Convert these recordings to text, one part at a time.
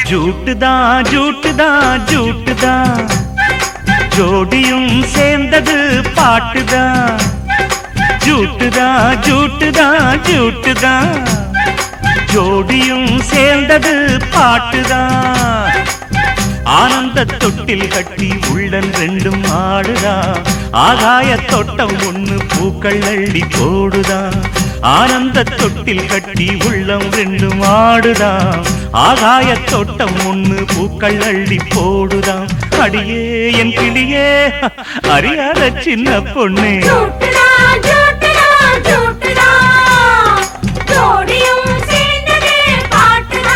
ஜூட்டுதான் ஜூட்டுதான் ஜூட்டுதான் ஜோடியும் சேர்ந்தது பாட்டுதான் ஜூட்டுதான் ஜூட்டுதான் ஜூட்டுதான் ஜோடியும் சேர்ந்தது பாட்டுதான் ஆனந்த தொட்டில் கட்டி உள்ளன் ரெண்டும் ஆடுதா ஆகாய தோட்டம் ஒண்ணு பூக்கள் அள்ளி போடுதா ஆனந்த தொட்டில் கட்டி உள்ளம் ரெண்டும் ஆடுதா ஆகாய தோட்டம் ஒண்ணு பூக்கள் அள்ளி போடுதா அடியே என் கிளியே அறியாத சின்ன பொண்ணே ஜூட்டுடா ஜூட்டுடா ஜூட்டுடா ஜோடியும் சேர்ந்தது பாட்டுடா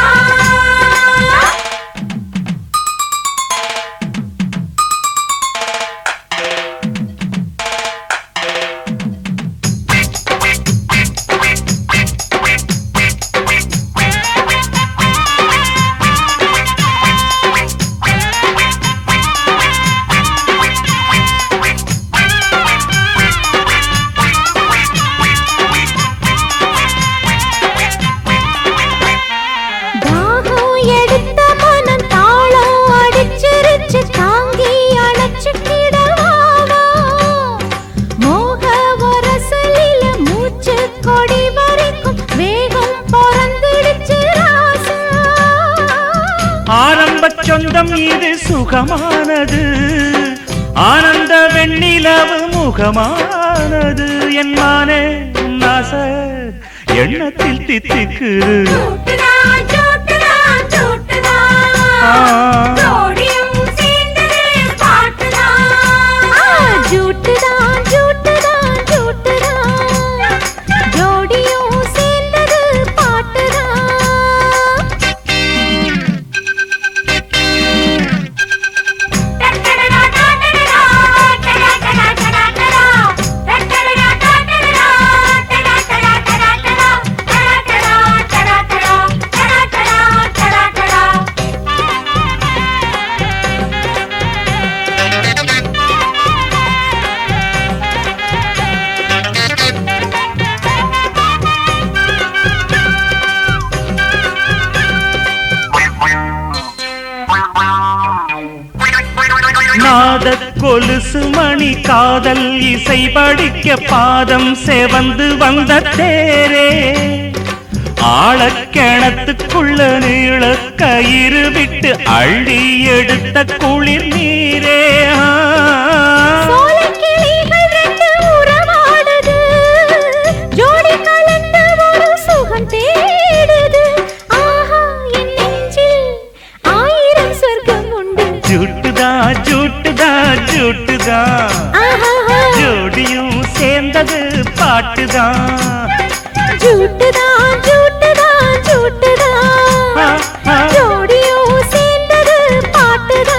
தாகம் எடுத்த மனம் தாளம் அடிச்சிருச்சு தாங்கி அணைச்சுக்கிடவாவா மோக வரசலில மூச்சு கொடி வரைக்கும் வேகம் பிறந்துடுச்சு ராசா ஆரம்ப சொந்தம் இது சுகமானது ஆனந்த வெண்ணிலவு முகமானது என் மானே நாச எண்ணத்தில் தித்திக்குது ஜூட்டுடா ஜூட்டுடா ஜூட்டுடா ஆ. ஜோடியும் சேர்ந்தது பாட்டுடா ஜூட்டுடா ஜூட்டுடா ஜூட்டுடா ஜோடியும் சேர்ந்தது பாட்டுடா நாத கொலுசு மணி காதல் இசை படிக்க பாதம் செவந்து வந்த தேரே ஆழக்கிணத்துக்குள்ள நீள கயிறு விட்டு அள்ளி எடுத்த குளிர் நீரே ஆ. சோலைக்கிளிகள் ரெண்டு உறவாடுது. ஜோடி கலந்த ஒரு சுகம் தேடுது. ஆஹா, என் நெஞ்சில் ஆயிரம் சொர்க்கம் உண்டு. ஜூட்டுதா ஜூட்டுதா ஜூட்டுதா ஆஹாஹா, ஜோடியும் சேர்ந்தது பாட்டுதான் ஜூட்டுதா, ஜூட்டுதா, ஜூட்டுதா. ஆ, ஆ. ஜோடியும் சேர்ந்தது பாட்டுதா.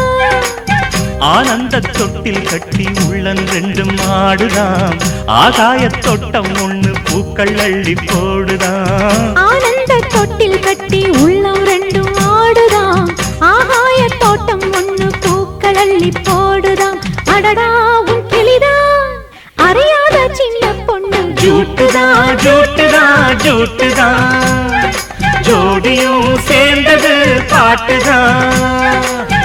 ஆனந்த தொட்டில் கட்டி உள்ளன் ரெண்டும் ஆடுதாம் ஆகாய தோட்டம் ஒண்ணு பூக்கள் அள்ளி போடுதாம் ஆனந்த தொட்டில் கட்டி உள்ளம் ரெண்டும் ஆடுதாம் ஆகாய தோட்டம் ஒண்ணு பூக்கள் அள்ளி போடுதாம் அடடா உன் கிளிதான் அறியாத சின்ன பொண்ணு ஜூட்டுதா ஜூட்டுதா ஜூட்டுதா ஜோடியும் சேர்ந்தது பாட்டுதான்